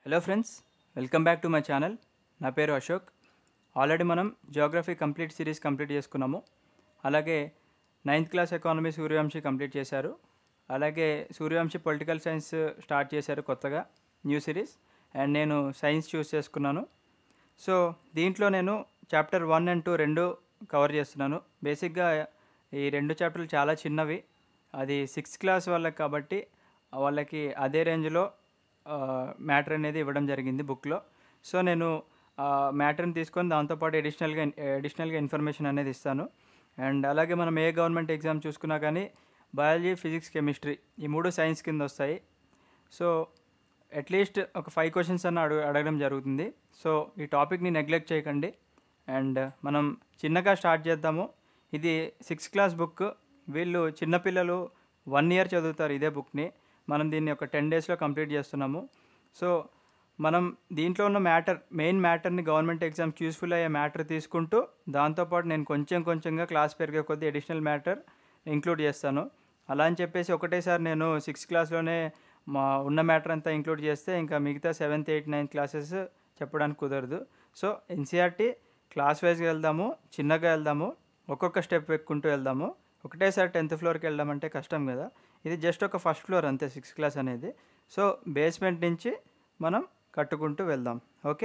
hello friends welcome back to my channel నా పేరు Ashok already మనం జియోగ్రఫీ కంప్లీట్ సిరీస్ కంప్లీట్ చేసుకున్నాము అలాగే ninth class economy Suryavanshi complete చేశారు అలాగే సూర్యవంశీ పొలిటికల్ సైన్స్ స్టార్ట్ చేశారు కొత్తగా న్యూ సిరీస్ అండ్ నేను సైన్స్ చూస్ చేసుకున్నాను సో దీంట్లో నేను చాప్టర్ వన్ అండ్ టూ రెండు కవర్ చేస్తున్నాను బేసిక్గా ఈ రెండు చాప్టర్లు చాలా చిన్నవి అది సిక్స్త్ క్లాస్ వాళ్ళకి కాబట్టి వాళ్ళకి అదే రేంజ్లో మ్యాటర్ అనేది ఇవ్వడం జరిగింది బుక్లో సో నేను మ్యాటర్ని తీసుకొని దాంతోపాటు ఎడిషనల్గా ఎడిషనల్గా ఇన్ఫర్మేషన్ అనేది ఇస్తాను అండ్ అలాగే మనం ఏ గవర్నమెంట్ ఎగ్జామ్ చూసుకున్నా కానీ బయాలజీ ఫిజిక్స్ కెమిస్ట్రీ ఈ మూడు సైన్స్ కింద వస్తాయి సో అట్లీస్ట్ ఒక ఫైవ్ క్వశ్చన్స్ అన్న అడుగు అడగడం జరుగుతుంది సో ఈ టాపిక్ని నెగ్లెక్ట్ చేయకండి అండ్ మనం చిన్నగా స్టార్ట్ చేద్దాము ఇది సిక్స్త్ క్లాస్ బుక్ వీళ్ళు చిన్నపిల్లలు వన్ ఇయర్ చదువుతారు ఇదే బుక్ని మనం దీన్ని ఒక టెన్ డేస్లో కంప్లీట్ చేస్తున్నాము సో మనం దీంట్లో ఉన్న మ్యాటర్ మెయిన్ మ్యాటర్ని గవర్నమెంట్ ఎగ్జామ్స్ యూస్ఫుల్ అయ్యే మ్యాటర్ తీసుకుంటూ దాంతోపాటు నేను కొంచెం కొంచెంగా క్లాస్ పెరిగే కొద్దీ అడిషనల్ మ్యాటర్ ఇంక్లూడ్ చేస్తాను అలా అని చెప్పేసి ఒకటేసారి నేను సిక్స్త్ క్లాస్లోనే మా ఉన్న మ్యాటర్ అంతా ఇంక్లూడ్ చేస్తే ఇంకా మిగతా సెవెంత్ ఎయిత్ నైన్త్ క్లాసెస్ చెప్పడానికి కుదరదు సో ఎన్సీఆర్టీ క్లాస్ వైజ్గా వెళ్దాము చిన్నగా వెళ్దాము ఒక్కొక్క స్టెప్ ఎక్కుంటూ వెళ్దాము ఒకటేసారి టెన్త్ ఫ్లోర్కి వెళ్దామంటే కష్టం కదా ఇది జస్ట్ ఒక ఫస్ట్ ఫ్లోర్ అంతే సిక్స్త్ క్లాస్ అనేది సో బేస్మెంట్ నుంచి మనం కట్టుకుంటూ వెళ్దాం ఓకే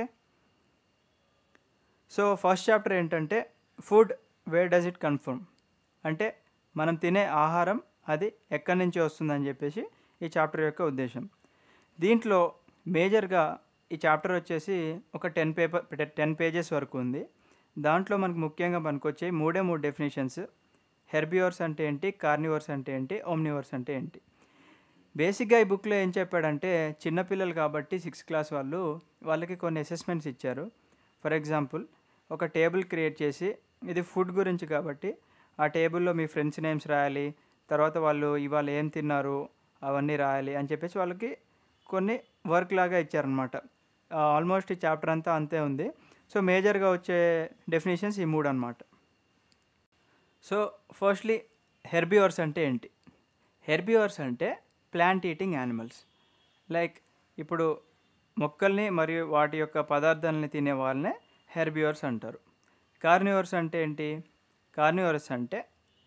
సో ఫస్ట్ చాప్టర్ ఏంటంటే food where does it come from అంటే మనం తినే ఆహారం అది ఎక్కడి నుంచి వస్తుందని చెప్పేసి ఈ చాప్టర్ యొక్క ఉద్దేశం దీంట్లో మేజర్గా ఈ చాప్టర్ వచ్చేసి ఒక టెన్ పేపర్ టెన్ పేజెస్ వరకు ఉంది దాంట్లో మనకు ముఖ్యంగా పనికొచ్చే మూడే మూడు డెఫినేషన్స్ హెర్బివర్స్ అంటే ఏంటి కార్నివర్స్ అంటే ఏంటి ఓమ్నివర్స్ అంటే ఏంటి బేసిక్గా ఈ బుక్లో ఏం చెప్పాడంటే చిన్నపిల్లలు కాబట్టి సిక్స్త్ క్లాస్ వాళ్ళు వాళ్ళకి కొన్ని అసెస్మెంట్స్ ఇచ్చారు ఫర్ ఎగ్జాంపుల్ ఒక టేబుల్ క్రియేట్ చేసి ఇది ఫుడ్ గురించి కాబట్టి ఆ టేబుల్లో మీ ఫ్రెండ్స్ నేమ్స్ రాయాలి తర్వాత వాళ్ళు ఇవాళ ఏం తిన్నారు అవన్నీ రాయాలి అని చెప్పేసి వాళ్ళకి కొన్ని వర్క్ లాగా ఇచ్చారనమాట ఆల్మోస్ట్ ఈ చాప్టర్ అంతా అంతే ఉంది సో మేజర్గా వచ్చే డెఫినేషన్స్ ఈ మూడు అనమాట సో ఫస్ట్లీ హెర్బివర్స్ అంటే ఏంటి హెర్బివర్స్ అంటే ప్లాంట్ ఈటింగ్ యానిమల్స్ లైక్ ఇప్పుడు మొక్కల్ని మరియు వాటి యొక్క పదార్థాలని తినే వాళ్ళనే హెర్బివర్స్ అంటారు కార్నివర్స్ అంటే ఏంటి కార్నివర్స్ అంటే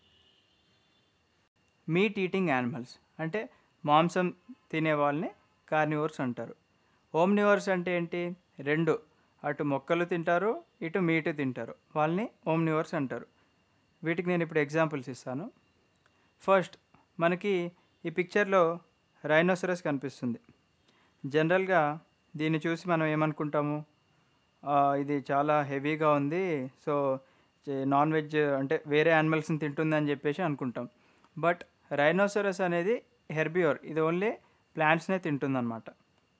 మీట్ ఈటింగ్ యానిమల్స్ అంటే మాంసం తినే వాళ్ళని కార్నివర్స్ అంటారు ఓమ్నివర్స్ అంటే ఏంటి రెండు అటు మొక్కలు తింటారు ఇటు మీటు తింటారు వాళ్ళని ఓమ్నివర్స్ అంటారు వీటికి నేను ఇప్పుడు ఎగ్జాంపుల్స్ ఇస్తాను ఫస్ట్ మనకి ఈ పిక్చర్లో రైనోసరస్ కనిపిస్తుంది జనరల్గా దీన్ని చూసి మనం ఏమనుకుంటాము ఇది చాలా హెవీగా ఉంది సో నాన్ వెజ్ అంటే వేరే యానిమల్స్ని తింటుంది అని చెప్పేసి అనుకుంటాం బట్ రైనోసరస్ అనేది హెర్బియోర్ ఇది ఓన్లీ ప్లాంట్స్నే తింటుందన్నమాట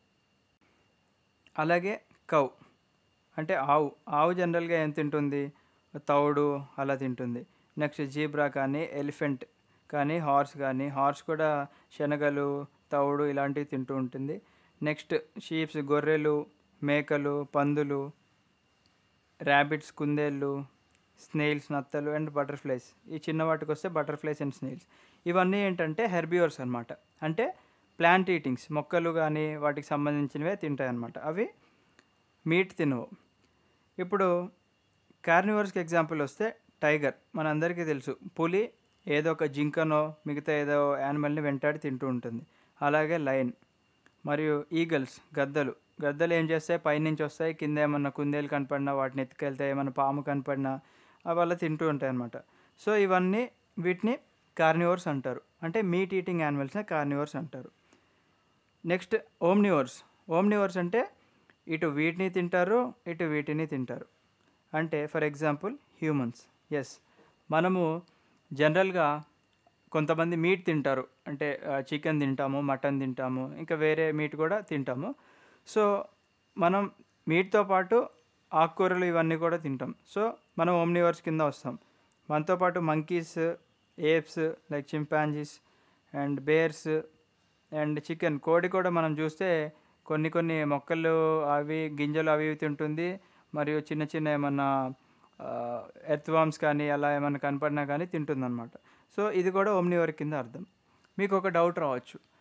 అలాగే కౌ అంటే ఆవు ఆవు జనరల్గా ఏం తింటుంది తౌడు అలా తింటుంది నెక్స్ట్ జీబ్రా కానీ ఎలిఫెంట్ కానీ హార్స్ కానీ హార్స్ కూడా శనగలు తౌడు ఇలాంటివి తింటూ ఉంటుంది నెక్స్ట్ షీప్స్ గొర్రెలు మేకలు పందులు ర్యాబిట్స్ కుందేళ్ళు స్నేల్స్ నత్తలు అండ్ బటర్ఫ్లైస్ ఈ చిన్న వాటికి వస్తే బటర్ఫ్లైస్ అండ్ స్నేల్స్ ఇవన్నీ ఏంటంటే హెర్బివర్స్ అనమాట అంటే ప్లాంట్ ఈటింగ్స్ మొక్కలు కానీ వాటికి సంబంధించినవే తింటాయి అన్నమాట అవి మీట్ తినవు ఇప్పుడు కార్నివర్స్కి ఎగ్జాంపుల్ వస్తే టైగర్ మనందరికీ తెలుసు పులి ఏదో ఒక జింకనో మిగతా ఏదో యానిమల్ని వెంటాడి తింటూ ఉంటుంది అలాగే లయన్ మరియు ఈగల్స్ గద్దలు గద్దలు ఏం చేస్తాయి పైనుంచి వస్తాయి కింద ఏమన్నా కుందేలు కనపడినా వాటిని ఎత్తుకెళ్తాయి ఏమన్నా పాము కనపడినా అవి అలా తింటూ ఉంటాయి అన్నమాట సో ఇవన్నీ వీటిని కార్నివర్స్ అంటారు అంటే మీట్ ఈటింగ్ యానిమల్స్ని కార్నివర్స్ అంటారు నెక్స్ట్ ఓమ్నివర్స్ ఓమ్నివర్స్ అంటే ఇటు వీటిని తింటారు ఇటు వీటిని తింటారు అంటే ఫర్ ఎగ్జాంపుల్ హ్యూమన్స్ ఎస్ మనము జనరల్గా కొంతమంది మీట్ తింటారు అంటే చికెన్ తింటాము మటన్ తింటాము ఇంకా వేరే మీట్ కూడా తింటాము సో మనం మీట్తో పాటు ఆకుకూరలు ఇవన్నీ కూడా తింటాం సో మనం ఓమ్నివర్స్ కింద వస్తాం మనతో పాటు monkeys apes like chimpanzees and bears and chicken కోడి కూడా మనం చూస్తే కొన్ని కొన్ని మొక్కలు అవి గింజలు అవి తింటుంది మరియు చిన్న చిన్న ఏమన్నా ఎర్త్వామ్స్ కానీ అలా ఏమైనా కనపడినా కానీ తింటుందన్నమాట సో ఇది కూడా ఓమ్నివర్ కింద అర్థం మీకు ఒక డౌట్ రావచ్చు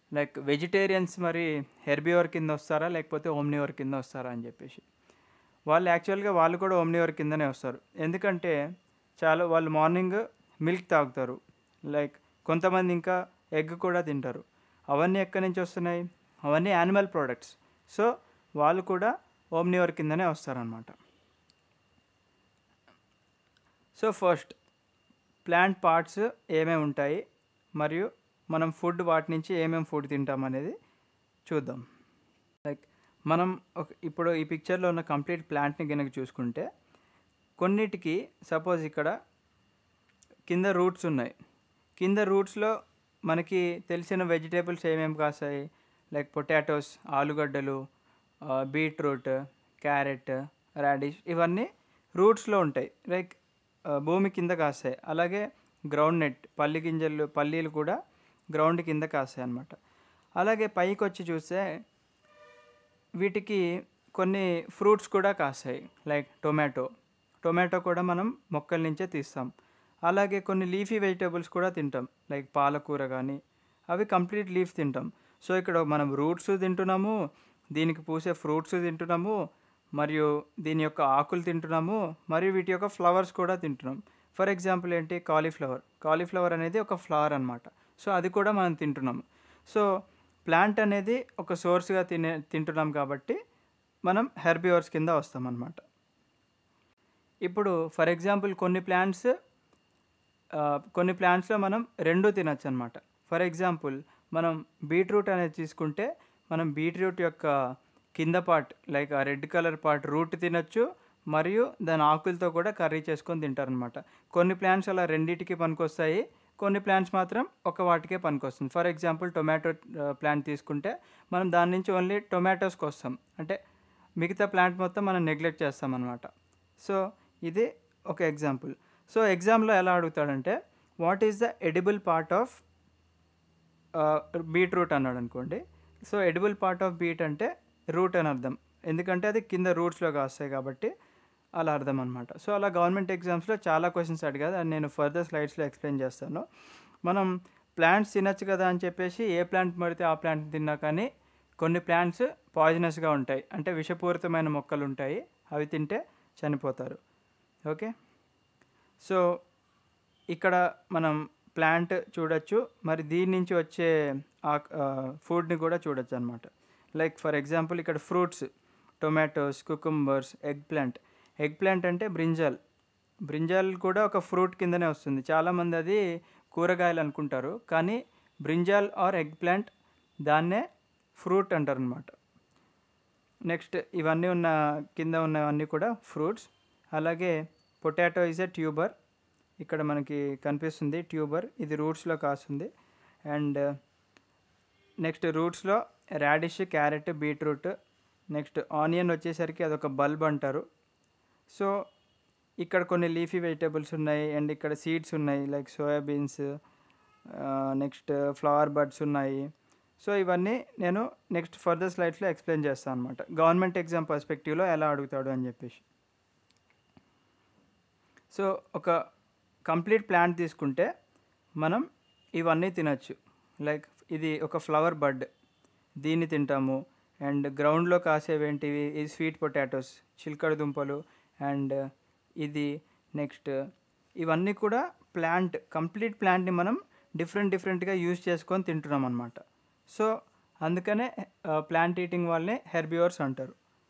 లైక్ వెజిటేరియన్స్ మరి హెర్బియోర్ కింద వస్తారా లేకపోతే ఓమ్నియోర్ కింద వస్తారా అని చెప్పేసి వాళ్ళు యాక్చువల్గా వాళ్ళు కూడా ఓమ్నియోర్ కిందనే వస్తారు ఎందుకంటే చాలా వాళ్ళు మార్నింగ్ మిల్క్ తాగుతారు లైక్ కొంతమంది ఇంకా ఎగ్ కూడా తింటారు అవన్నీ ఎక్కడి నుంచి వస్తున్నాయి అవన్నీ యానిమల్ ప్రోడక్ట్స్ సో వాళ్ళు కూడా ఓమ్నియోర్ కిందనే వస్తారనమాట సో ఫస్ట్ ప్లాంట్ పార్ట్స్ ఏమేమి ఉంటాయి మరియు మనం ఫుడ్ వాటి నుంచి ఏమేమి ఫుడ్ తింటాం అనేది చూద్దాం లైక్ మనం ఒక ఇప్పుడు ఈ పిక్చర్లో ఉన్న కంప్లీట్ ప్లాంట్ని కనుక చూసుకుంటే కొన్నిటికి సపోజ్ ఇక్కడ కింద రూట్స్ ఉన్నాయి కింద రూట్స్లో మనకి తెలిసిన వెజిటేబుల్స్ ఏమేమి కాస్తాయి లైక్ పొటాటోస్ ఆలుగడ్డలు బీట్రూట్ క్యారెట్ రాడిష్ ఇవన్నీ రూట్స్లో ఉంటాయి లైక్ భూమి కింద కాస్తాయి అలాగే గ్రౌండ్ నెట్ పల్లి గింజలు పల్లీలు కూడా గ్రౌండ్ కింద కాస్తాయి అన్నమాట అలాగే పైకి వచ్చి చూస్తే వీటికి కొన్ని ఫ్రూట్స్ కూడా కాస్తాయి లైక్ టొమాటో టొమాటో కూడా మనం మొక్కల నుంచే తీస్తాం అలాగే కొన్ని లీఫీ వెజిటేబుల్స్ కూడా తింటాం లైక్ పాలకూర కానీ అవి కంప్లీట్ లీఫ్ తింటాం సో ఇక్కడ మనం రూట్స్ తింటున్నాము దీనికి పూసే ఫ్రూట్స్ తింటున్నాము మరియు దీని యొక్క ఆకులు తింటున్నాము మరియు వీటి యొక్క ఫ్లవర్స్ కూడా తింటున్నాం ఫర్ ఎగ్జాంపుల్ ఏంటి కాలీఫ్లవర్ కాలీఫ్లవర్ అనేది ఒక ఫ్లవర్ అనమాట సో అది కూడా మనం తింటున్నాము సో ప్లాంట్ అనేది ఒక సోర్స్గా తినే తింటున్నాం కాబట్టి మనం హెర్బివర్స్ కింద వస్తాం అన్నమాట ఇప్పుడు ఫర్ ఎగ్జాంపుల్ కొన్ని ప్లాంట్స్ కొన్ని ప్లాంట్స్లో మనం రెండు తినచ్చు అనమాట ఫర్ ఎగ్జాంపుల్ మనం బీట్రూట్ అనేది తీసుకుంటే మనం బీట్రూట్ యొక్క కింద పార్ట్ లైక్ ఆ రెడ్ కలర్ పార్ట్ రూట్ తినచ్చు మరియు దాని ఆకులతో కూడా కర్రీ చేసుకొని తింటారనమాట కొన్ని ప్లాంట్స్ అలా రెండింటికి పనికొస్తాయి కొన్ని ప్లాంట్స్ మాత్రం ఒక వాటికే పనికొస్తుంది ఫర్ ఎగ్జాంపుల్ టొమాటో ప్లాంట్ తీసుకుంటే మనం దాని నుంచి ఓన్లీ టొమాటోస్కి వస్తాం అంటే మిగతా ప్లాంట్ మొత్తం మనం నెగ్లెక్ట్ చేస్తాం అనమాట సో ఇది ఒక ఎగ్జాంపుల్ సో ఎగ్జామ్లో ఎలా అడుగుతాడంటే what is the edible part of beetroot అన్నాడు అనుకోండి so edible part of beet అంటే రూట్ అని అర్థం ఎందుకంటే అది కింద రూట్స్లో కాస్తాయి కాబట్టి అలా అర్థం అనమాట సో అలా గవర్నమెంట్ ఎగ్జామ్స్లో చాలా క్వశ్చన్స్ అడిగారు అది నేను ఫర్దర్ స్లైడ్స్లో ఎక్స్ప్లెయిన్ చేస్తాను మనం ప్లాంట్స్ తినచ్చు కదా అని చెప్పేసి ఏ ప్లాంట్ పడితే ఆ ప్లాంట్ తిన్నా కానీ కొన్ని ప్లాంట్స్ పాయిజనస్గా ఉంటాయి అంటే విషపూరితమైన మొక్కలు ఉంటాయి అవి తింటే చనిపోతారు ఓకే సో ఇక్కడ మనం ప్లాంట్ చూడొచ్చు మరి దీని నుంచి వచ్చే ఫుడ్ని కూడా చూడొచ్చు అనమాట లైక్ ఫర్ ఎగ్జాంపుల్ ఇక్కడ fruits tomatoes cucumbers eggplant eggplant అంటే బ్రింజాల్ బ్రింజాల్ కూడా ఒక ఫ్రూట్ కిందనే వస్తుంది చాలామంది అది కూరగాయలు అనుకుంటారు కానీ బ్రింజాల్ ఆర్ ఎగ్ ప్లాంట్ దాన్నే ఫ్రూట్ అంటారు అనమాట నెక్స్ట్ ఇవన్నీ ఉన్న కింద ఉన్నవన్నీ కూడా ఫ్రూట్స్ అలాగే పొటాటో ఈజ్ ఎ ట్యూబర్ ఇక్కడ మనకి కనిపిస్తుంది ట్యూబర్ ఇది రూట్స్లో కాస్తుంది అండ్ నెక్స్ట్ రూట్స్లో radish carrot beetroot next onion వచ్చేసరికి అదొక బల్బ్ అంటారు సో ఇక్కడ కొన్ని లీఫీ వెజిటేబుల్స్ ఉన్నాయి అండ్ ఇక్కడ సీడ్స్ ఉన్నాయి like soybeans next flower buds ఉన్నాయి సో ఇవన్నీ నేను నెక్స్ట్ ఫర్దర్ స్లైడ్స్లో ఎక్స్ప్లెయిన్ చేస్తాను అనమాట గవర్నమెంట్ ఎగ్జామ్ పర్స్పెక్టివ్లో ఎలా అడుగుతాడు అని చెప్పేసి సో ఒక కంప్లీట్ ప్లాంట్ తీసుకుంటే మనం ఇవన్నీ తినచ్చు లైక్ ఇది ఒక ఫ్లవర్ బడ్ దీన్ని తింటాము అండ్ గ్రౌండ్లో కాసేవేంటివి ఈ స్వీట్ పొటాటోస్ చిలకడ దుంపలు అండ్ ఇది నెక్స్ట్ ఇవన్నీ కూడా ప్లాంట్ కంప్లీట్ ప్లాంట్ని మనం డిఫరెంట్ డిఫరెంట్గా యూజ్ చేసుకొని తింటున్నాం అనమాట సో అందుకనే ప్లాంట్ ఈటింగ్ వాళ్ళని హెర్బివర్స్ అంటారు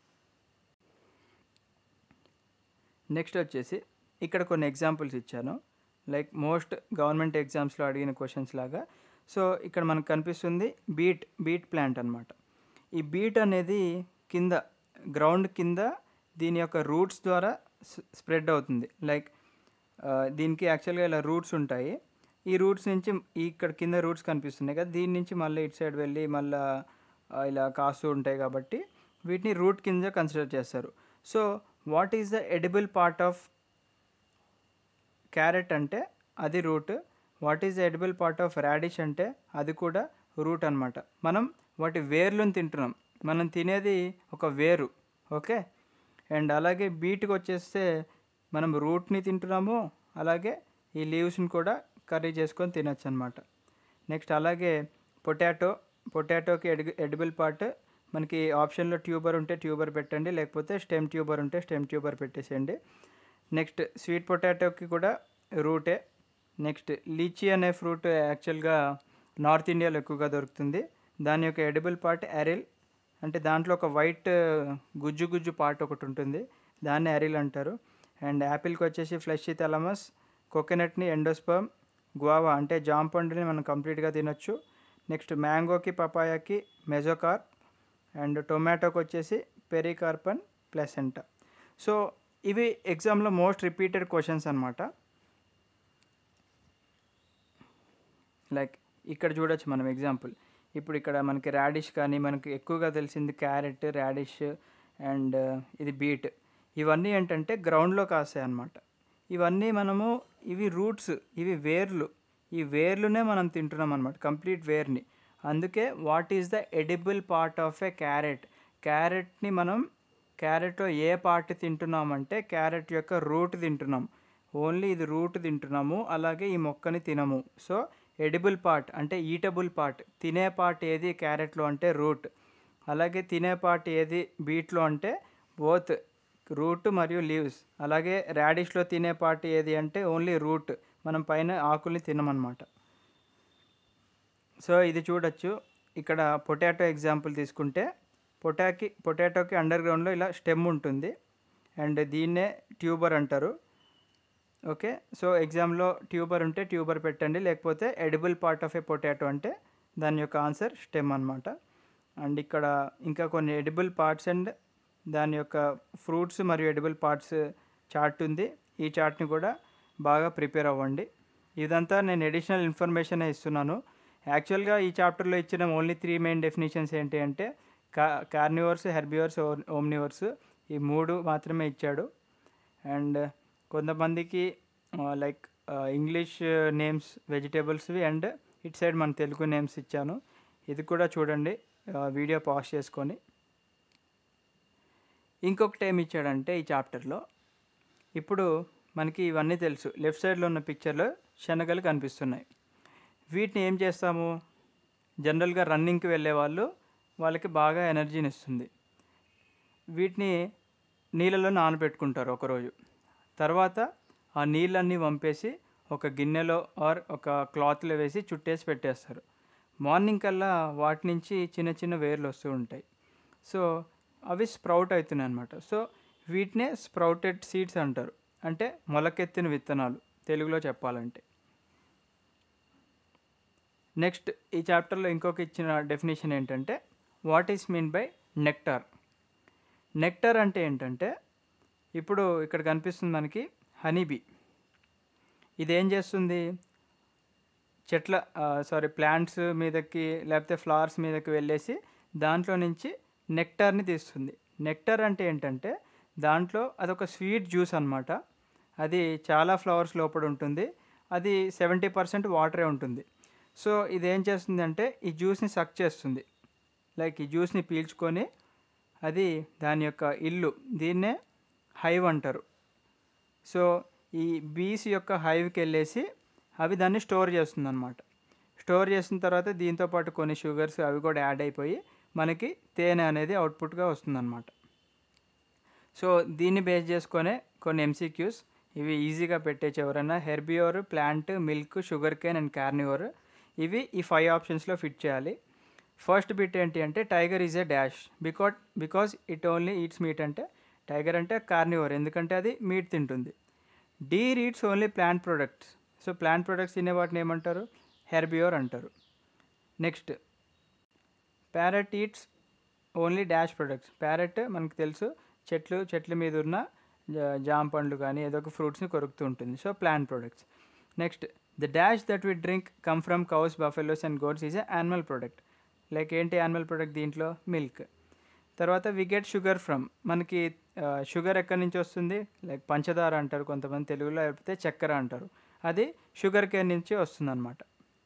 నెక్స్ట్ వచ్చేసి ఇక్కడ కొన్ని ఎగ్జాంపుల్స్ ఇచ్చాను లైక్ మోస్ట్ గవర్నమెంట్ ఎగ్జామ్స్లో అడిగిన క్వశ్చన్స్ లాగా సో ఇక్కడ మనకు కనిపిస్తుంది బీట్ బీట్ ప్లాంట్ అనమాట ఈ బీట్ అనేది కింద గ్రౌండ్ కింద దీని యొక్క రూట్స్ ద్వారా స్ప్రెడ్ అవుతుంది లైక్ దీనికి యాక్చువల్గా ఇలా రూట్స్ ఉంటాయి ఈ రూట్స్ నుంచి ఇక్కడ కింద రూట్స్ కనిపిస్తున్నాయి కదా దీని నుంచి మళ్ళీ ఇటు సైడ్ వెళ్ళి మళ్ళీ ఇలా కాస్తూ ఉంటాయి కాబట్టి వీటిని రూట్ కింద కన్సిడర్ చేస్తారు so what is the edible part of carrot అంటే అది root what is the edible part of radish అంటే అది కూడా రూట్ అనమాట మనం వాటి వేర్లను తింటున్నాం మనం తినేది ఒక వేరు ఓకే అండ్ అలాగే బీట్కి వచ్చేస్తే మనం రూట్ని తింటున్నాము అలాగే ఈ లీవ్స్ని కూడా కర్రీ చేసుకొని తినచ్చు అనమాట నెక్స్ట్ అలాగే పొటాటో పొటాటోకి ఎడి ఎడిబుల్ పార్ట్ మనకి ఆప్షన్లో ట్యూబర్ ఉంటే ట్యూబర్ పెట్టండి లేకపోతే స్టెమ్ ట్యూబర్ ఉంటే స్టెమ్ ట్యూబర్ పెట్టేసేయండి నెక్స్ట్ స్వీట్ పొటాటోకి కూడా రూటే నెక్స్ట్ లీచీ అనే ఫ్రూట్ యాక్చువల్గా నార్త్ ఇండియాలో ఎక్కువగా దొరుకుతుంది దాని యొక్క ఎడిబుల్ పార్ట్ ఎరిల్ అంటే దాంట్లో ఒక వైట్ గుజ్జు గుజ్జు పార్ట్ ఒకటి ఉంటుంది దాన్ని ఎరిల్ అంటారు అండ్ యాపిల్కి వచ్చేసి ఫ్లెష్ థెలమస్ కోకోనట్ని ఎండోస్పర్మ్ గువావా అంటే జామ్ పండుని మనం కంప్లీట్గా తినొచ్చు నెక్స్ట్ మ్యాంగోకి పపాయాకి మెజోకార్ప్ అండ్ టొమాటోకి వచ్చేసి పెరికార్పన్ ప్లెసెంటా సో ఇవి ఎగ్జామ్లో మోస్ట్ రిపీటెడ్ క్వశ్చన్స్ అనమాట లైక్ ఇక్కడ చూడొచ్చు మనం ఎగ్జాంపుల్ ఇప్పుడు ఇక్కడ మనకి రాడిష్ కానీ మనకి ఎక్కువగా తెలిసింది క్యారెట్ రాడిష్ అండ్ ఇది బీట్ ఇవన్నీ ఏంటంటే గ్రౌండ్లో కాస్తాయి అన్నమాట ఇవన్నీ మనము ఇవి రూట్స్ ఇవి వేర్లు ఈ వేర్లునే మనం తింటున్నాం అనమాట కంప్లీట్ వేర్ని అందుకే what is the edible part of a carrot క్యారెట్ని మనం క్యారెట్లో ఏ పార్ట్ తింటున్నామంటే క్యారెట్ యొక్క రూట్ తింటున్నాం ఓన్లీ ఇది రూట్ తింటున్నాము అలాగే ఈ మొక్కని తినము సో ఎడిబుల్ పార్ట్ అంటే ఈటబుల్ పార్ట్ తినే పార్ట్ ఏది క్యారెట్లో అంటే రూట్ అలాగే తినే పార్ట్ ఏది బీట్లో అంటే బోత్ రూట్ మరియు లీవ్స్ అలాగే రాడిష్లో తినే పార్ట్ ఏది అంటే ఓన్లీ రూట్ మనం పైన ఆకుల్ని తినమన్నమాట సో ఇది చూడొచ్చు ఇక్కడ పొటాటో ఎగ్జాంపుల్ తీసుకుంటే పొటాకి పొటాటోకి అండర్ గ్రౌండ్లో ఇలా స్టెమ్ ఉంటుంది అండ్ దీన్నే ట్యూబర్ అంటారు ఓకే సో ఎగ్జామ్లో ట్యూబర్ ఉంటే ట్యూబర్ పెట్టండి లేకపోతే edible part of a potato అంటే దాని యొక్క ఆన్సర్ స్టెమ్ అనమాట అండ్ ఇక్కడ ఇంకా కొన్ని ఎడిబుల్ పార్ట్స్ అండ్ దాని యొక్క ఫ్రూట్స్ మరియు ఎడిబుల్ పార్ట్స్ చార్ట్ ఉంది ఈ చార్ట్ని కూడా బాగా ప్రిపేర్ అవ్వండి ఇదంతా నేను అడిషనల్ ఇన్ఫర్మేషన్ ఇస్తున్నాను యాక్చువల్గా ఈ చాప్టర్లో ఇచ్చిన ఓన్లీ త్రీ మెయిన్ డెఫినేషన్స్ ఏంటి అంటే కా కార్నివర్స్ హెర్బివర్స్ ఓమ్నివర్స్ ఈ మూడు మాత్రమే ఇచ్చాడు అండ్ కొంతమందికి లైక్ ఇంగ్లీష్ నేమ్స్ వెజిటేబుల్స్వి అండ్ ఇట్ సైడ్ మన తెలుగు నేమ్స్ ఇచ్చాను ఇది కూడా చూడండి వీడియో పాస్ చేసుకొని ఇంకొకటి ఏమి ఇచ్చాడంటే ఈ చాప్టర్లో ఇప్పుడు మనకి ఇవన్నీ తెలుసు లెఫ్ట్ సైడ్లో ఉన్న పిక్చర్లో శనగలు కనిపిస్తున్నాయి వీటిని ఏం చేస్తాము జనరల్గా రన్నింగ్కి వెళ్ళే వాళ్ళు వాళ్ళకి బాగా ఎనర్జీని ఇస్తుంది వీటిని నీళ్ళలో నానబెట్టుకుంటారు ఒకరోజు తర్వాత ఆ నీళ్ళన్నీ పంపేసి ఒక గిన్నెలో ఆర్ ఒక క్లాత్లో వేసి చుట్టేసి పెట్టేస్తారు మార్నింగ్ కల్లా వాటి నుంచి చిన్న చిన్న వేర్లు వస్తూ ఉంటాయి సో అవి స్ప్రౌట్ అవుతున్నాయి అనమాట సో వీటినే స్ప్రౌటెడ్ సీడ్స్ అంటారు అంటే మొలకెత్తిన విత్తనాలు తెలుగులో చెప్పాలంటే నెక్స్ట్ ఈ చాప్టర్లో ఇంకొక ఇచ్చిన డెఫినేషన్ ఏంటంటే what is mean by nectar nectar అంటే ఏంటంటే ఇప్పుడు ఇక్కడ కనిపిస్తుంది మనకి హనీబీ ఇది ఏం చేస్తుంది చెట్ల సారీ ప్లాంట్స్ మీదకి లేకపోతే ఫ్లవర్స్ మీదకి వెళ్ళేసి దాంట్లో నుంచి నెక్టార్ని తీస్తుంది నెక్టర్ అంటే ఏంటంటే దాంట్లో అదొక స్వీట్ జ్యూస్ అనమాట అది చాలా ఫ్లవర్స్ లోపల ఉంటుంది అది సెవెంటీ పర్సెంట్ వాటరే ఉంటుంది సో ఇది ఏం చేస్తుంది అంటే ఈ జ్యూస్ని సక్ చేస్తుంది లైక్ ఈ జ్యూస్ని పీల్చుకొని అది దాని యొక్క ఇల్లు దీన్నే హైవ్ అంటారు సో ఈ బీస్ యొక్క హైవ్కి వెళ్ళేసి అవి దాన్ని స్టోర్ చేస్తుంది అనమాట స్టోర్ చేసిన తర్వాత దీంతో పాటు కొన్ని షుగర్స్ అవి కూడా యాడ్ అయిపోయి మనకి తేనె అనేది అవుట్పుట్గా వస్తుందన్నమాట సో దీన్ని బేస్ చేసుకొనే కొన్ని ఎంసీక్యూస్ ఇవి ఈజీగా పెట్టేసి ఎవరైనా herbivore plant milk sugar cane and carnivore ఇవి ఈ ఫైవ్ ఆప్షన్స్లో ఫిట్ చేయాలి ఫస్ట్ బిట్ ఏంటి అంటే టైగర్ ఈజ్ ఏ డాష్ బికాట్ because it only eats meat అంటే టైగర్ అంటే కార్నివోర్ ఎందుకంటే అది మీట్ తింటుంది deer eats only plant products so plant products తినే వాటిని ఏమంటారు హెర్బియోర్ అంటారు next parrot eats only dash products parrot మనకు తెలుసు చెట్లు చెట్ల మీద ఉన్న జామ పండ్లు కానీ ఏదో ఒక ఫ్రూట్స్ని కొరుకుతూ ఉంటుంది so plant products next the dash that we drink come from cows buffaloes and goats is a animal product like ఏంటి యానిమల్ ప్రొడక్ట్ దీంట్లో మిల్క్ తర్వాత వి గెట్ షుగర్ ఫ్రమ్ మనకి షుగర్ ఎక్కడి నుంచి వస్తుంది లైక్ పంచదార అంటారు కొంతమంది తెలుగులో లేకపోతే చక్కెర అంటారు అది షుగర్ కేన్ నుంచి వస్తుందన్నమాట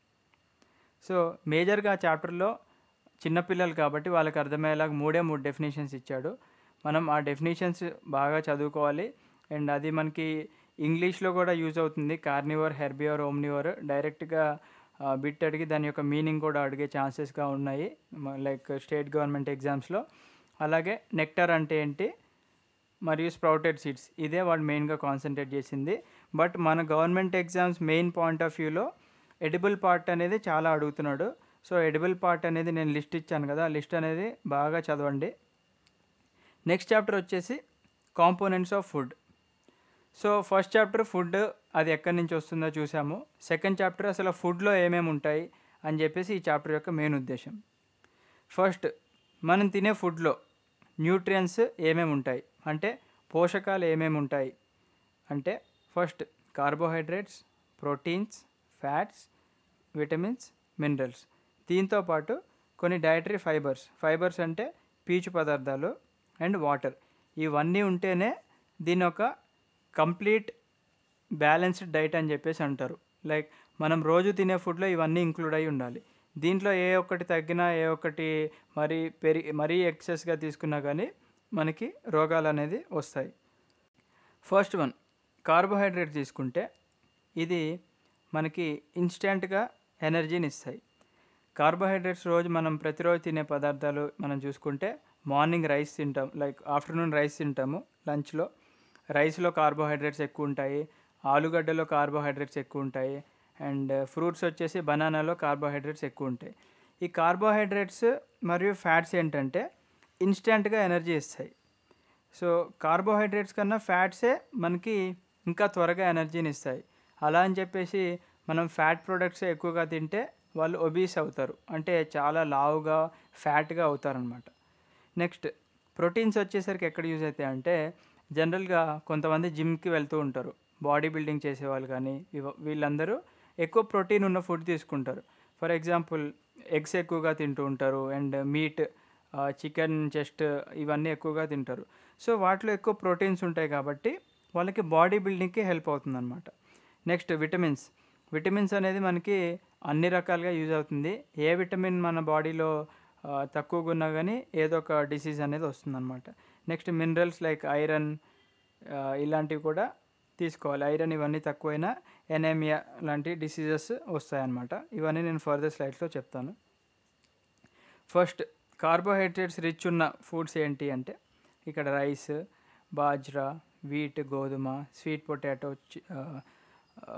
సో మేజర్గా చాప్టర్లో చిన్నపిల్లలు కాబట్టి వాళ్ళకి అర్థమయ్యేలాగా మూడే మూడు డెఫినేషన్స్ ఇచ్చాడు మనం ఆ డెఫినేషన్స్ బాగా చదువుకోవాలి అండ్ అది మనకి ఇంగ్లీష్లో కూడా యూజ్ అవుతుంది కార్నివర్ హెర్బివర్ ఓమ్నివర్ డైరెక్ట్గా బిట్ అడిగి దాని యొక్క మీనింగ్ కూడా అడిగే ఛాన్సెస్గా ఉన్నాయి లైక్ స్టేట్ గవర్నమెంట్ ఎగ్జామ్స్లో అలాగే నెక్టర్ అంటే ఏంటి మరియు స్ప్రౌటెడ్ సీడ్స్ ఇదే వాడు మెయిన్గా కాన్సన్ట్రేట్ చేసింది బట్ మన government exams main point of వ్యూలో ఎడిబుల్ పార్ట్ అనేది చాలా అడుగుతున్నాడు సో ఎడిబుల్ పార్ట్ అనేది నేను లిస్ట్ ఇచ్చాను కదా లిస్ట్ అనేది బాగా చదవండి నెక్స్ట్ చాప్టర్ వచ్చేసి components of food so first chapter food అది ఎక్కడి నుంచి వస్తుందో చూసాము సెకండ్ చాప్టర్ అసలు ఫుడ్లో ఏమేమి ఉంటాయి అని చెప్పేసి ఈ చాప్టర్ యొక్క మెయిన్ ఉద్దేశం ఫస్ట్ మనం తినే ఫుడ్లో న్యూట్రియన్స్ ఏమేమి ఉంటాయి అంటే పోషకాలు ఏమేమి ఉంటాయి అంటే first carbohydrates proteins fats vitamins minerals దీంతో పాటు కొన్ని డైటరీ ఫైబర్స్ ఫైబర్స్ అంటే పీచు పదార్థాలు అండ్ వాటర్ ఇవన్నీ ఉంటేనే దీని ఒక కంప్లీట్ బ్యాలెన్స్డ్ డైట్ అని చెప్పేసి అంటారు లైక్ మనం రోజు తినే ఫుడ్లో ఇవన్నీ ఇంక్లూడ్ అయి ఉండాలి దీంట్లో ఏ ఒక్కటి తగ్గినా ఏ ఒక్కటి మరీ పెరిగి మరీ ఎక్సెస్గా తీసుకున్నా కానీ మనకి రోగాలు అనేది వస్తాయి ఫస్ట్ వన్ కార్బోహైడ్రేట్ తీసుకుంటే ఇది మనకి ఇన్స్టెంట్గా ఎనర్జీని ఇస్తాయి కార్బోహైడ్రేట్స్ రోజు మనం ప్రతిరోజు తినే పదార్థాలు మనం చూసుకుంటే మార్నింగ్ రైస్ తింటాం లైక్ ఆఫ్టర్నూన్ రైస్ తింటాము లంచ్లో రైస్లో కార్బోహైడ్రేట్స్ ఎక్కువ ఉంటాయి ఆలుగడ్డలో కార్బోహైడ్రేట్స్ ఎక్కువ ఉంటాయి అండ్ ఫ్రూట్స్ వచ్చేసి బనానాలో కార్బోహైడ్రేట్స్ ఎక్కువ ఉంటాయి ఈ కార్బోహైడ్రేట్స్ మరియు ఫ్యాట్స్ ఏంటంటే ఇన్స్టెంట్గా ఎనర్జీ ఇస్తాయి సో కార్బోహైడ్రేట్స్ కన్నా ఫ్యాట్సే మనకి ఇంకా త్వరగా ఎనర్జీని ఇస్తాయి అలా అని చెప్పేసి మనం ఫ్యాట్ ప్రొడక్ట్స్ ఎక్కువగా తింటే వాళ్ళు ఒబీస్ అవుతారు అంటే చాలా లావుగా ఫ్యాట్గా అవుతారనమాట నెక్స్ట్ ప్రోటీన్స్ వచ్చేసరికి ఎక్కడ యూజ్ అవుతాయి అంటే జనరల్గా కొంతమంది జిమ్కి వెళ్తూ ఉంటారు బాడీ బిల్డింగ్ చేసేవాళ్ళు కానీ ఇవ వీళ్ళందరూ ఎక్కువ ప్రోటీన్ ఉన్న ఫుడ్ తీసుకుంటారు ఫర్ ఎగ్జాంపుల్ ఎగ్స్ ఎక్కువగా తింటూ ఉంటారు అండ్ మీట్ చికెన్ చెస్ట్ ఇవన్నీ ఎక్కువగా తింటారు సో వాటిలో ఎక్కువ ప్రోటీన్స్ ఉంటాయి కాబట్టి వాళ్ళకి బాడీ బిల్డింగ్కి హెల్ప్ అవుతుందన్నమాట నెక్స్ట్ విటమిన్స్ విటమిన్స్ అనేది మనకి అన్ని రకాలుగా యూజ్ అవుతుంది ఏ విటమిన్ మన బాడీలో ఆ, తక్కువగా ఉన్నా కానీ ఏదో ఒక డిసీజ్ అనేది వస్తుందన్నమాట నెక్స్ట్ మినరల్స్ లైక్ ఐరన్ ఇలాంటివి కూడా తీసుకోవాలి ఐరన్ ఇవన్నీ తక్కువైనా ఎనేమియా లాంటి డిసీజెస్ వస్తాయన్నమాట ఇవన్నీ నేను ఫర్దర్ స్లైడ్స్లో చెప్తాను ఫస్ట్ కార్బోహైడ్రేట్స్ రిచ్ ఉన్న ఫుడ్స్ ఏంటి అంటే ఇక్కడ రైస్ బాజ్రా వీట్ గోధుమ స్వీట్ పొటాటో చి- ఆ, ఆ,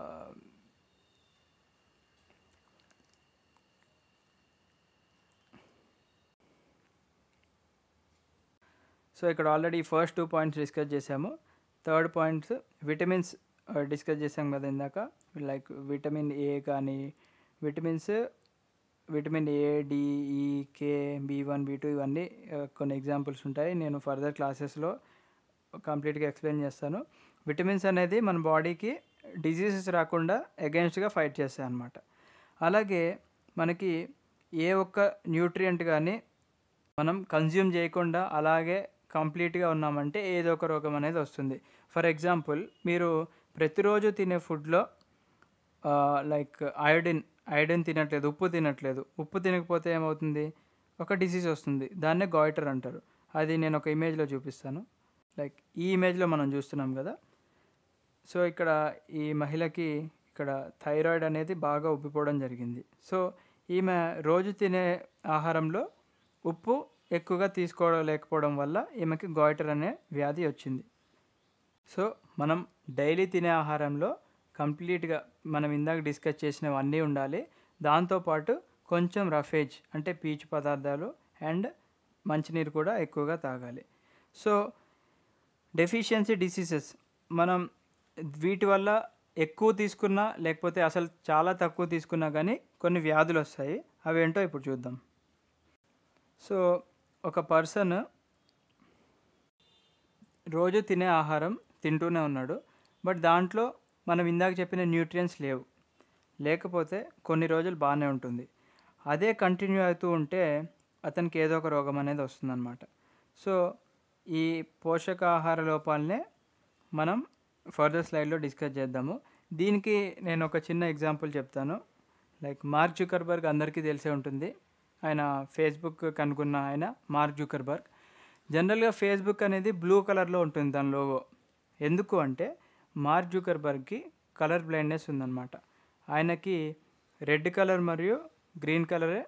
సో ఇక్కడ already first two points discuss చేసాము థర్డ్ పాయింట్స్ విటమిన్స్ డిస్కస్ చేసాం కదా ఇందాక లైక్ విటమిన్ ఏ కానీ vitamins vitamin A D E K B one B two ఇవన్నీ ఆ, కొన్ని ఎగ్జాంపుల్స్ ఉంటాయి నేను ఫర్దర్ క్లాసెస్లో కంప్లీట్గా ఎక్స్ప్లెయిన్ చేస్తాను విటమిన్స్ అనేది మన బాడీకి డిజీజెస్ రాకుండా అగెన్స్ట్గా ఫైట్ చేస్తాయి అన్నమాట అలాగే మనకి ఏ ఒక్క న్యూట్రియంట్ కానీ మనం కన్జ్యూమ్ చేయకుండా అలాగే కంప్లీట్గా ఉన్నామంటే ఏదో ఒక రోగం అనేది వస్తుంది ఫర్ ఎగ్జాంపుల్ మీరు ప్రతిరోజు తినే ఫుడ్లో లైక్ అయోడిన్ అయోడిన్ తినట్లేదు ఉప్పు తినట్లేదు ఉప్పు తినకపోతే ఏమవుతుంది ఒక డిసీజ్ వస్తుంది దాన్నే గాయిటర్ అంటారు అది నేను ఒక ఇమేజ్లో చూపిస్తాను లైక్ ఈ ఇమేజ్లో మనం చూస్తున్నాం కదా సో ఇక్కడ ఈ మహిళకి ఇక్కడ థైరాయిడ్ అనేది బాగా ఉబ్బిపోవడం జరిగింది సో ఈమె రోజు తినే ఆహారంలో ఉప్పు ఎక్కువగా తీసుకోలేకపోవడం వల్ల ఈమెకి గాయిటర్ అనే వ్యాధి వచ్చింది సో మనం డైలీ తినే ఆహారంలో కంప్లీట్గా మనం ఇందాక డిస్కస్ చేసినవన్నీ ఉండాలి దాంతోపాటు కొంచెం రఫేజ్ అంటే పీచు పదార్థాలు అండ్ మంచినీరు కూడా ఎక్కువగా తాగాలి సో డెఫిషియన్సీ డిసీజెస్ మనం వీటి వల్ల ఎక్కువ తీసుకున్నా లేకపోతే అసలు చాలా తక్కువ తీసుకున్నా కానీ కొన్ని వ్యాధులు వస్తాయి అవి ఏంటో ఇప్పుడు చూద్దాం సో ఒక పర్సన్ రోజు తినే ఆహారం తింటూనే ఉన్నాడు బట్ దాంట్లో మనం ఇందాక చెప్పిన న్యూట్రియన్స్ లేవు లేకపోతే కొన్ని రోజులు బాగానే ఉంటుంది అదే కంటిన్యూ అవుతూ ఉంటే అతనికి ఏదో ఒక రోగం అనేది వస్తుందన్నమాట సో ఈ పోషకాహార లోపాలనే మనం ఫర్దర్ స్లైడ్లో డిస్కస్ చేద్దాము దీనికి నేను ఒక చిన్న ఎగ్జాంపుల్ చెప్తాను లైక్ మార్క్ జుకర్బర్గ్ అందరికీ తెలిసే ఉంటుంది ఆయన ఫేస్బుక్ కనుక్కున్న ఆయన మార్క్ జుకర్బర్గ్ జనరల్గా ఫేస్బుక్ అనేది బ్లూ కలర్లో ఉంటుంది దాని లోగో ఎందుకు అంటే మార్క్ జుకర్బర్గ్కి కలర్ బ్లైండ్నెస్ ఉందన్నమాట ఆయనకి రెడ్ కలర్ మరియు గ్రీన్ కలరే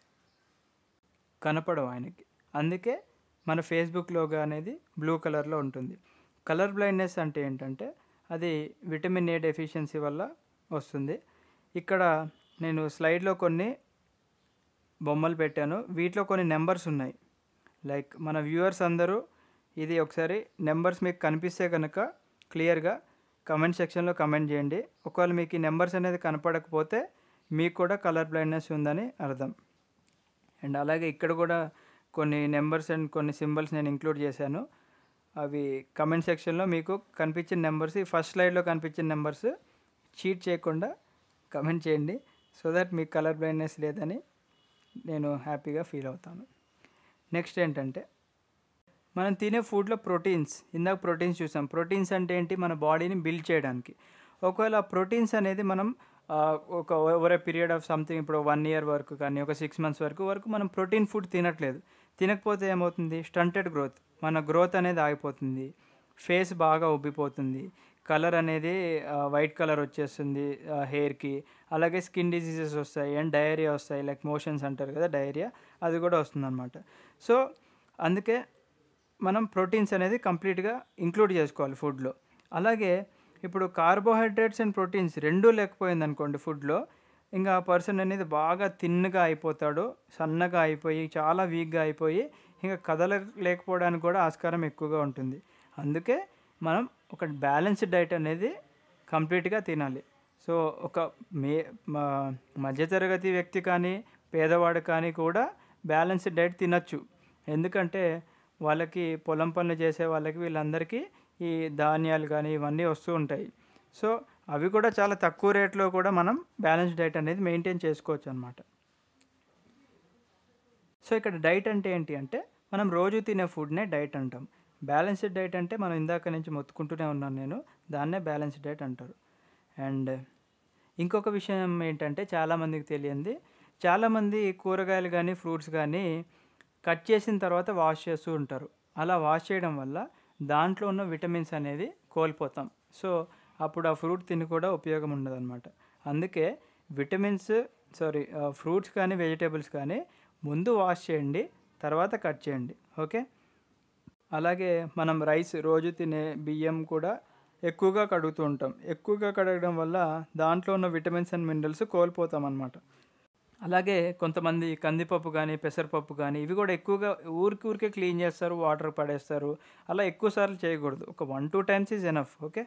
కనపడవు ఆయనకి అందుకే మన ఫేస్బుక్ లోగో అనేది బ్లూ కలర్లో ఉంటుంది కలర్ బ్లైండ్నెస్ అంటే ఏంటంటే అది విటమిన్ ఏ డెఫిషియన్సీ వల్ల వస్తుంది ఇక్కడ నేను స్లైడ్లో కొన్ని బొమ్మలు పెట్టాను వీటిలో కొన్ని నెంబర్స్ ఉన్నాయి లైక్ మన వ్యూవర్స్ అందరూ ఇది ఒకసారి నెంబర్స్ మీకు కనిపిస్తే కనుక క్లియర్గా కమెంట్ సెక్షన్లో కమెంట్ చేయండి ఒకవేళ మీకు ఈ నెంబర్స్ అనేది కనపడకపోతే మీకు కూడా కలర్ బ్లైండ్నెస్ ఉందని అర్థం అండ్ అలాగే ఇక్కడ కూడా కొన్ని నెంబర్స్ అండ్ కొన్ని సింబల్స్ నేను ఇంక్లూడ్ చేశాను అవి కమెంట్ సెక్షన్లో మీకు కనిపించిన నెంబర్స్ ఈ ఫస్ట్ స్లైడ్లో కనిపించిన నెంబర్స్ చీట్ చేయకుండా కమెంట్ చేయండి సో దట్ మీకు కలర్ బ్లైండ్నెస్ లేదని నేను హ్యాపీగా ఫీల్ అవుతాను నెక్స్ట్ ఏంటంటే మనం తినే ఫుడ్లో ప్రోటీన్స్ ఇందాక ప్రోటీన్స్ చూసాం ప్రోటీన్స్ అంటే ఏంటి మన బాడీని బిల్డ్ చేయడానికి ఒకవేళ ఆ ప్రోటీన్స్ అనేది మనం ఆ, ఒక over a period of something ఇప్పుడు వన్ ఇయర్ వరకు కానీ ఒక సిక్స్ మంత్స్ వరకు వరకు మనం ప్రోటీన్ ఫుడ్ తినట్లేదు తినకపోతే ఏమవుతుంది స్టంటెడ్ గ్రోత్ మన గ్రోత్ అనేది ఆగిపోతుంది ఫేస్ బాగా ఉబ్బిపోతుంది కలర్ అనేది వైట్ కలర్ వచ్చేస్తుంది హెయిర్కి అలాగే స్కిన్ డిసీజెస్ వస్తాయి అండ్ డయేరియా వస్తాయి లైక్ మోషన్స్ అంటారు కదా డయేరియా అది కూడా వస్తుంది అనమాట సో అందుకే మనం ప్రోటీన్స్ అనేది కంప్లీట్గా ఇంక్లూడ్ చేసుకోవాలి ఫుడ్లో అలాగే ఇప్పుడు కార్బోహైడ్రేట్స్ అండ్ ప్రోటీన్స్ రెండూ లేకపోయింది అనుకోండి ఫుడ్లో ఇంకా ఆ పర్సన్ అనేది బాగా తిన్నగా అయిపోతాడు సన్నగా అయిపోయి చాలా వీక్గా అయిపోయి ఇంకా కదలలేకపోవడానికి కూడా ఆస్కారం ఎక్కువగా ఉంటుంది అందుకే మనం ఒక బ్యాలెన్స్డ్ డైట్ అనేది కంప్లీట్గా తినాలి సో ఒక మే మా- మధ్యతరగతి వ్యక్తి కానీ పేదవాడు కానీ కూడా బ్యాలెన్స్డ్ డైట్ తినచ్చు ఎందుకంటే వాళ్ళకి పొలం పనులు చేసే వాళ్ళకి వీళ్ళందరికీ ఈ ధాన్యాలు కానీ ఇవన్నీ వస్తూ ఉంటాయి సో అవి కూడా చాలా తక్కువ రేట్లో కూడా మనం బ్యాలెన్స్ డైట్ అనేది మెయింటైన్ చేసుకోవచ్చు అనమాట సో ఇక్కడ డైట్ అంటే ఏంటి అంటే మనం రోజు తినే ఫుడ్నే డైట్ అంటాం బ్యాలెన్స్డ్ డైట్ అంటే మనం ఇందాక నుంచి మొత్తుకుంటూనే ఉన్నాను నేను దాన్నే బ్యాలెన్స్డ్ డైట్ అంటారు అండ్ ఇంకొక విషయం ఏంటంటే చాలామందికి తెలియంది చాలామంది కూరగాయలు కానీ ఫ్రూట్స్ కానీ కట్ చేసిన తర్వాత వాష్ చేస్తూ ఉంటారు అలా వాష్ చేయడం వల్ల దాంట్లో ఉన్న విటమిన్స్ అనేది కోల్పోతాం సో అప్పుడు ఆ ఫ్రూట్ తిని కూడా ఉపయోగం ఉండదు అనమాట అందుకే విటమిన్స్ సారీ ఫ్రూట్స్ కానీ వెజిటేబుల్స్ కానీ ముందు వాష్ చేయండి తర్వాత కట్ చేయండి ఓకే అలాగే మనం రైస్ రోజు తినే బియ్యం కూడా ఎక్కువగా కడుగుతూ ఉంటాం ఎక్కువగా కడగడం వల్ల దాంట్లో ఉన్న విటమిన్స్ అండ్ మినరల్స్ కోల్పోతాం అన్నమాట అలాగే కొంతమంది కందిపప్పు కానీ పెసరపప్పు కానీ ఇవి కూడా ఎక్కువగా ఊరికి ఊరికే క్లీన్ చేస్తారు వాటర్ పడేస్తారు అలా ఎక్కువ సార్లు చేయకూడదు ఒక one two times is enough okay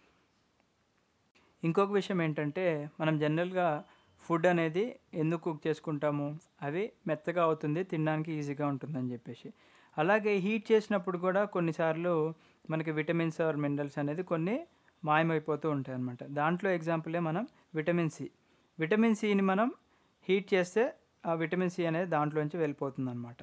ఇంకొక విషయం ఏంటంటే మనం జనరల్గా ఫుడ్ అనేది ఎందుకు కుక్ చేసుకుంటాము అవి మెత్తగా అవుతుంది తినడానికి ఈజీగా ఉంటుందని చెప్పేసి అలాగే హీట్ చేసినప్పుడు కూడా కొన్నిసార్లు మనకి విటమిన్స్ ఆర్ మినరల్స్ అనేది కొన్ని మాయమైపోతూ ఉంటాయి అన్నమాట దాంట్లో ఎగ్జాంపులే మనం విటమిన్ సి విటమిన్ సిని మనం హీట్ చేస్తే ఆ విటమిన్ సి అనేది దాంట్లోంచి వెళ్ళిపోతుంది అనమాట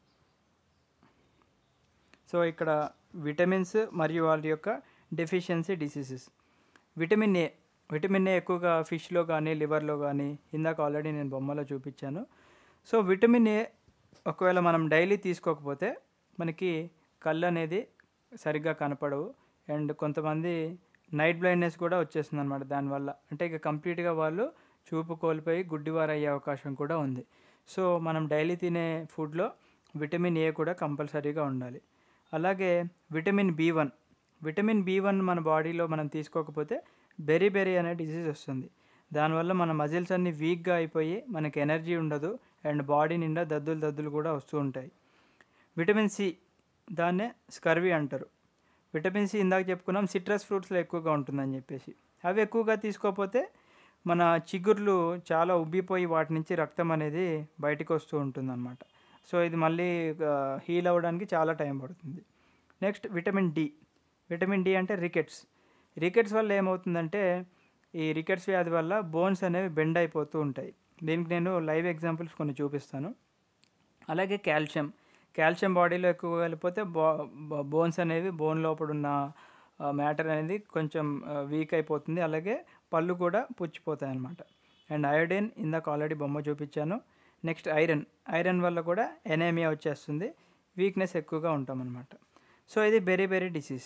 సో ఇక్కడ విటమిన్స్ మరియు వాళ్ళ యొక్క deficiency diseases vitamin A vitamin A ఎక్కువగా ఫిష్లో కానీ లివర్లో కానీ ఇందాక ఆల్రెడీ నేను బొమ్మలో చూపించాను సో విటమిన్ ఏ ఒకవేళ మనం డైలీ తీసుకోకపోతే మనకి కళ్ళు అనేది సరిగ్గా కనపడవు అండ్ కొంతమంది నైట్ బ్లైండ్నెస్ కూడా వచ్చేస్తుంది అనమాట దానివల్ల అంటే ఇక కంప్లీట్గా వాళ్ళు చూపు కోల్పోయి గుడ్డివారు అయ్యే అవకాశం కూడా ఉంది సో మనం డైలీ తినే ఫుడ్లో విటమిన్ ఏ కూడా కంపల్సరీగా ఉండాలి అలాగే vitamin B one vitamin B one మన బాడీలో మనం తీసుకోకపోతే బెరీ బెరీ అనే డిసీజ్ వస్తుంది దానివల్ల మన మజిల్స్ అన్ని వీక్గా అయిపోయి మనకి ఎనర్జీ ఉండదు అండ్ బాడీ నిండా దద్దులు దద్దులు కూడా వస్తూ ఉంటాయి విటమిన్ సి దాన్నే స్కర్వీ అంటారు విటమిన్ సి ఇందాక చెప్పుకున్నాం సిట్రస్ ఫ్రూట్స్లో ఎక్కువగా ఉంటుందని చెప్పేసి అవి ఎక్కువగా తీసుకోకపోతే మన చిగుర్లు చాలా ఉబ్బిపోయి వాటి నుంచి రక్తం అనేది బయటకు వస్తూ ఉంటుందన్నమాట సో ఇది మళ్ళీ హీల్ అవ్వడానికి చాలా టైం పడుతుంది next vitamin D vitamin D అంటే రికెట్స్ రికెట్స్ వల్ల ఏమవుతుందంటే ఈ రికెట్స్ వ్యాధి వల్ల బోన్స్ అనేవి బెండ్ అయిపోతూ ఉంటాయి దీనికి నేను లైవ్ ఎగ్జాంపుల్స్ కొన్ని చూపిస్తాను అలాగే కాల్షియం కాల్షియం బాడీలో ఎక్కువగా వెళ్ళిపోతే బో బోన్స్ అనేవి బోన్ లోపల ఉన్న మ్యాటర్ అనేది కొంచెం వీక్ అయిపోతుంది అలాగే పళ్ళు కూడా పుచ్చిపోతాయి అన్నమాట అండ్ అయోడిన్ ఇందాక ఆల్రెడీ బొమ్మ చూపించాను నెక్స్ట్ ఐరన్ ఐరన్ వల్ల కూడా ఎనేమియా వచ్చేస్తుంది వీక్నెస్ ఎక్కువగా ఉంటాం అనమాట సో ఇది beriberi disease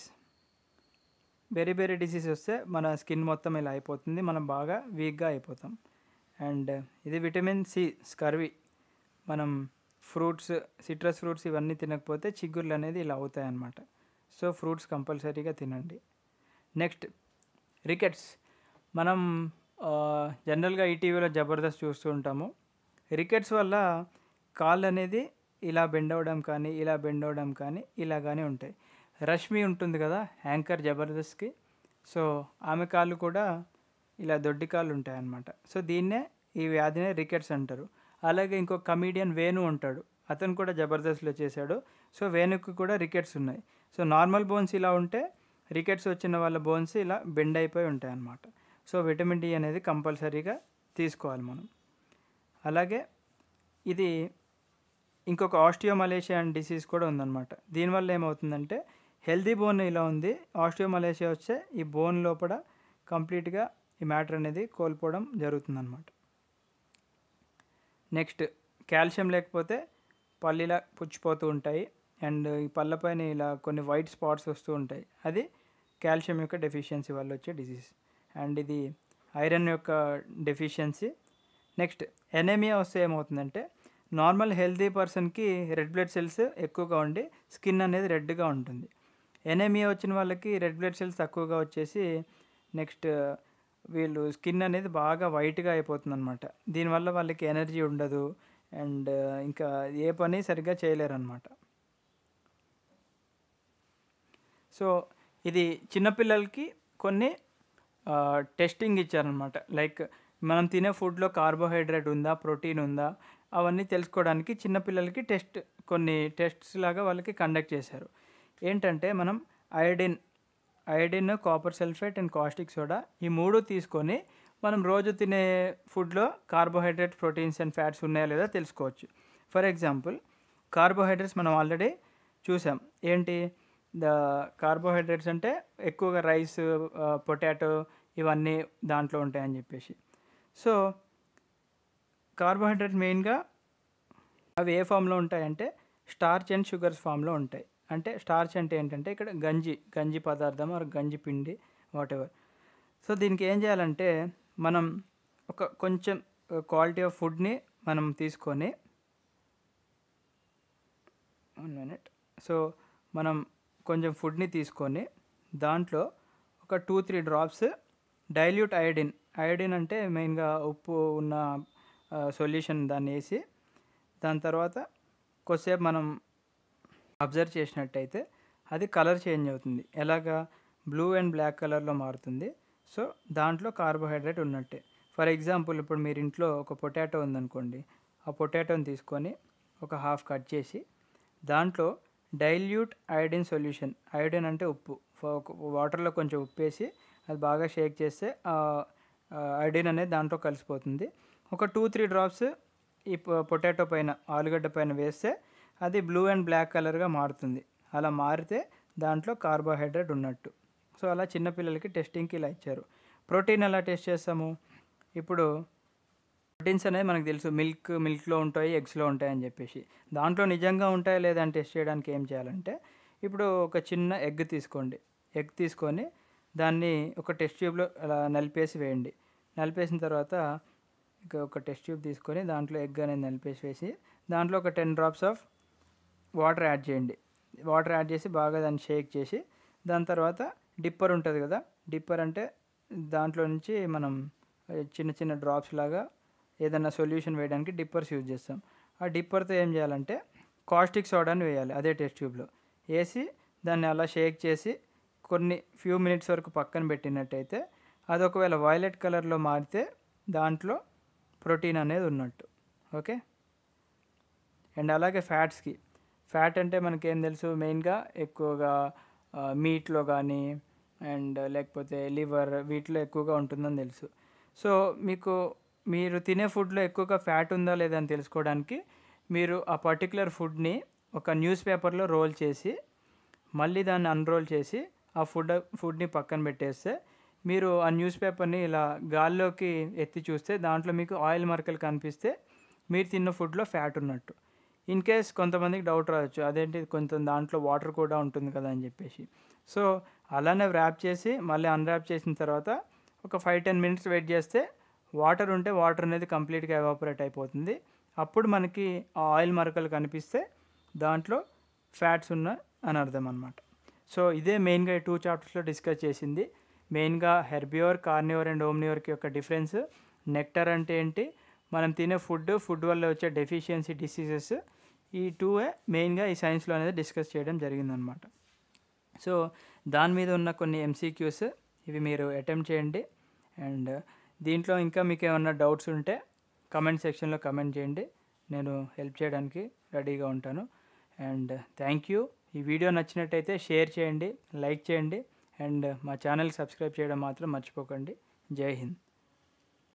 beriberi disease వస్తే మన స్కిన్ మొత్తం ఇలా అయిపోతుంది మనం బాగా వీక్గా అయిపోతాం అండ్ ఇది విటమిన్ సి స్కర్వి మనం ఫ్రూట్స్ సిట్రస్ ఫ్రూట్స్ ఇవన్నీ తినకపోతే చిగుర్లు అనేది ఇలా అవుతాయి అన్నమాట సో ఫ్రూట్స్ కంపల్సరీగా తినండి నెక్స్ట్ రికెట్స్ మనం జనరల్గా ఈటీవీలో జబర్దస్త్ చూస్తూ ఉంటాము రికెట్స్ వల్ల కాళ్ళు అనేది ఇలా బెండ్ అవ్వడం కానీ ఇలా బెండ్ అవ్వడం కానీ ఇలా కానీ ఉంటాయి రష్మి ఉంటుంది కదా యాంకర్ జబర్దస్త్కి సో ఆమె కాళ్ళు కూడా ఇలా దొడ్డి కాళ్ళు ఉంటాయి అన్నమాట సో దీన్నే ఈ వ్యాధినే రికెట్స్ అంటారు అలాగే ఇంకో కమీడియన్ వేణు ఉంటాడు అతను కూడా జబర్దస్త్లో చేశాడు సో వేణుకి కూడా రికెట్స్ ఉన్నాయి సో నార్మల్ బోన్స్ ఇలా ఉంటే రికెట్స్ వచ్చిన వాళ్ళ బోన్స్ ఇలా బెండ్ అయిపోయి ఉంటాయి అన్నమాట సో విటమిన్ డి అనేది కంపల్సరీగా తీసుకోవాలి మనం అలాగే ఇది ఇంకొక ఆస్టియోమలేషియా అండ్ డిసీజ్ కూడా ఉందన్నమాట దీనివల్ల ఏమవుతుందంటే హెల్దీ బోన్ ఇలా ఉంది ఆస్టియోమలేషియా వస్తే ఈ బోన్ లోపల కంప్లీట్గా ఈ మ్యాటర్ అనేది కోల్పోవడం జరుగుతుందన్నమాట నెక్స్ట్ కాల్షియం లేకపోతే పళ్ళు ఇలా పుచ్చిపోతూ ఉంటాయి అండ్ ఈ పళ్ళపైన ఇలా కొన్ని వైట్ స్పాట్స్ వస్తూ ఉంటాయి అది కాల్షియం యొక్క డెఫిషియన్సీ వల్ల వచ్చే డిసీజ్ అండ్ ఇది ఐరన్ యొక్క డెఫిషియన్సీ నెక్స్ట్ ఎనేమియా వస్తే ఏమవుతుందంటే నార్మల్ హెల్తీ పర్సన్కి రెడ్ బ్లడ్ సెల్స్ ఎక్కువగా ఉండి స్కిన్ అనేది రెడ్గా ఉంటుంది ఎనేమియా వచ్చిన వాళ్ళకి రెడ్ బ్లడ్ సెల్స్ తక్కువగా వచ్చేసి నెక్స్ట్ వీళ్ళు స్కిన్ అనేది బాగా వైట్గా అయిపోతుంది అనమాట దీనివల్ల వాళ్ళకి ఎనర్జీ ఉండదు అండ్ ఇంకా ఏ పని సరిగ్గా చేయలేరు అనమాట సో ఇది చిన్నపిల్లలకి కొన్ని టెస్టింగ్ ఇచ్చారనమాట లైక్ మనం తినే ఫుడ్లో కార్బోహైడ్రేట్ ఉందా ప్రోటీన్ ఉందా అవన్నీ తెలుసుకోవడానికి చిన్నపిల్లలకి టెస్ట్ కొన్ని టెస్ట్స్ లాగా వాళ్ళకి కండక్ట్ చేశారు ఏంటంటే మనం iodine iodine copper sulphate and caustic soda ఈ మూడు తీసుకొని మనం రోజు తినే ఫుడ్లో కార్బోహైడ్రేట్ ప్రోటీన్స్ అండ్ ఫ్యాట్స్ ఉన్నాయా లేదా తెలుసుకోవచ్చు ఫర్ ఎగ్జాంపుల్ కార్బోహైడ్రేట్స్ మనం ఆల్రెడీ చూసాం ఏంటి ద కార్బోహైడ్రేట్స్ అంటే ఎక్కువగా రైస్ పొటాటో ఇవన్నీ దాంట్లో ఉంటాయని చెప్పేసి సో కార్బోహైడ్రేట్ మెయిన్గా అవి ఏ ఫామ్లో ఉంటాయంటే స్టార్చ్ అండ్ షుగర్స్ ఫామ్లో ఉంటాయి అంటే స్టార్చ్ అంటే ఏంటంటే ఇక్కడ గంజి గంజి పదార్థం ఆర్ గంజి పిండి వాట్ ఎవర్ సో దీనికి ఏం చేయాలంటే మనం ఒక కొంచెం క్వాలిటీ ఆఫ్ ఫుడ్ని మనం తీసుకొని వన్ మినిట్ సో మనం కొంచెం ఫుడ్ని తీసుకొని దాంట్లో ఒక two three drops dilute iodine iodine అంటే మెయిన్గా ఉప్పు ఉన్న సొల్యూషన్ దాన్ని వేసి దాని తర్వాత కొద్దిసేపు మనం అబ్జర్వ్ చేసినట్టయితే అది కలర్ చేంజ్ అవుతుంది ఎలాగా బ్లూ అండ్ బ్లాక్ కలర్లో మారుతుంది సో దాంట్లో కార్బోహైడ్రేట్ ఉన్నట్టే ఫర్ ఎగ్జాంపుల్ ఇప్పుడు మీరు ఇంట్లో ఒక పొటాటో ఉందనుకోండి ఆ పొటాటోని తీసుకొని ఒక హాఫ్ కట్ చేసి దాంట్లో డైల్యూట్ అయోడిన్ సొల్యూషన్ అయోడిన్ అంటే ఉప్పు వాటర్లో కొంచెం ఉప్పు వేసి అది బాగా షేక్ చేస్తే అయోడిన్ అనేది దాంట్లో కలిసిపోతుంది ఒక టూ త్రీ డ్రాప్స్ ఈ పొటాటో పైన ఆలుగడ్డ పైన వేస్తే అది బ్లూ అండ్ బ్లాక్ కలర్గా మారుతుంది అలా మారితే దాంట్లో కార్బోహైడ్రేట్ ఉన్నట్టు సో అలా చిన్నపిల్లలకి టెస్టింగ్కి ఇలా ఇచ్చారు ప్రోటీన్ ఎలా టెస్ట్ చేస్తాము ఇప్పుడు ప్రోటీన్స్ అనేది మనకు తెలుసు మిల్క్ మిల్క్లో ఉంటాయి ఎగ్స్లో ఉంటాయి అని చెప్పేసి దాంట్లో నిజంగా ఉంటాయా లేదా అని టెస్ట్ చేయడానికి ఏం చేయాలంటే ఇప్పుడు ఒక చిన్న ఎగ్ తీసుకోండి ఎగ్ తీసుకొని దాన్ని ఒక టెస్ట్ ట్యూబ్లో అలా నలిపేసి వేయండి నలిపేసిన తర్వాత ఇక ఒక టెస్ట్ ట్యూబ్ తీసుకొని దాంట్లో ఎగ్ అనేది నలిపేసి వేసి దాంట్లో ఒక ten drops of water add చేయండి వాటర్ యాడ్ చేసి బాగా దాన్ని షేక్ చేసి దాని తర్వాత డిప్పర్ ఉంటుంది కదా డిప్పర్ అంటే దాంట్లో నుంచి మనం చిన్న చిన్న డ్రాప్స్ లాగా ఏదైనా సొల్యూషన్ వేయడానికి డిప్పర్స్ యూజ్ చేస్తాం ఆ డిప్పర్తో ఏం చేయాలంటే కాస్టిక్ సోడాని వేయాలి అదే టెస్ట్ ట్యూబ్లో వేసి దాన్ని అలా షేక్ చేసి కొన్ని ఫ్యూ మినిట్స్ వరకు పక్కన పెట్టినట్టయితే అది ఒకవేళ వైలెట్ కలర్లో మారితే దాంట్లో ప్రోటీన్ అనేది ఉన్నట్టు ఓకే అండ్ అలాగే ఫ్యాట్స్కి ఫ్యాట్ అంటే మనకేం తెలుసు మెయిన్గా ఎక్కువగా మీట్లో కానీ అండ్ లేకపోతే లివర్ వీటిలో ఎక్కువగా ఉంటుందని తెలుసు సో మీకు మీరు తినే ఫుడ్లో ఎక్కువగా ఫ్యాట్ ఉందా లేదా అని తెలుసుకోవడానికి మీరు ఆ పర్టికులర్ ఫుడ్ని ఒక న్యూస్ పేపర్లో రోల్ చేసి మళ్ళీ దాన్ని అన్రోల్ చేసి ఆ ఫుడ్ ఫుడ్ని పక్కన పెట్టేస్తే మీరు ఆ న్యూస్ పేపర్ని ఇలా గాల్లోకి ఎత్తి చూస్తే దాంట్లో మీకు ఆయిల్ మరకలు కనిపిస్తే మీరు తిన్న ఫుడ్లో ఫ్యాట్ ఉన్నట్టు ఇన్ కేస్ కొంతమందికి డౌట్ రావచ్చు అదేంటి కొంచెం దాంట్లో వాటర్ కూడా ఉంటుంది కదా అని చెప్పేసి సో అలానే ర్యాప్ చేసి మళ్ళీ అన్ర్యాప్ చేసిన తర్వాత ఒక ఫైవ్ టెన్ మినిట్స్ వెయిట్ చేస్తే వాటర్ ఉంటే వాటర్ అనేది కంప్లీట్గా ఎవాపరేట్ అయిపోతుంది అప్పుడు మనకి ఆ ఆయిల్ మరకలు కనిపిస్తే దాంట్లో ఫ్యాట్స్ ఉన్న అని అర్థం అనమాట సో ఇదే మెయిన్గా ఈ టూ చాప్టర్స్లో డిస్కస్ చేసింది మెయిన్గా హెర్బియోర్ కార్నియోర్ అండ్ ఓమ్నియోర్కి యొక్క డిఫరెన్స్ నెక్టర్ అంటే ఏంటి మనం తినే ఫుడ్ ఫుడ్ వల్ల వచ్చే డెఫిషియన్సీ డిసీజెస్ ఈ టూ మెయిన్గా ఈ సైన్స్లో అనేది డిస్కస్ చేయడం జరిగిందనమాట సో దాని మీద ఉన్న కొన్ని ఎంసీక్యూస్ ఇవి మీరు అటెంప్ట్ చేయండి అండ్ దీంట్లో ఇంకా మీకు ఏమన్నా డౌట్స్ ఉంటే కమెంట్ సెక్షన్లో కమెంట్ చేయండి నేను హెల్ప్ చేయడానికి రెడీగా ఉంటాను అండ్ థ్యాంక్ యూ ఈ వీడియో నచ్చినట్టయితే షేర్ చేయండి లైక్ చేయండి అండ్ మా ఛానల్ సబ్స్క్రైబ్ చేయడం మాత్రం మర్చిపోకండి జై హింద్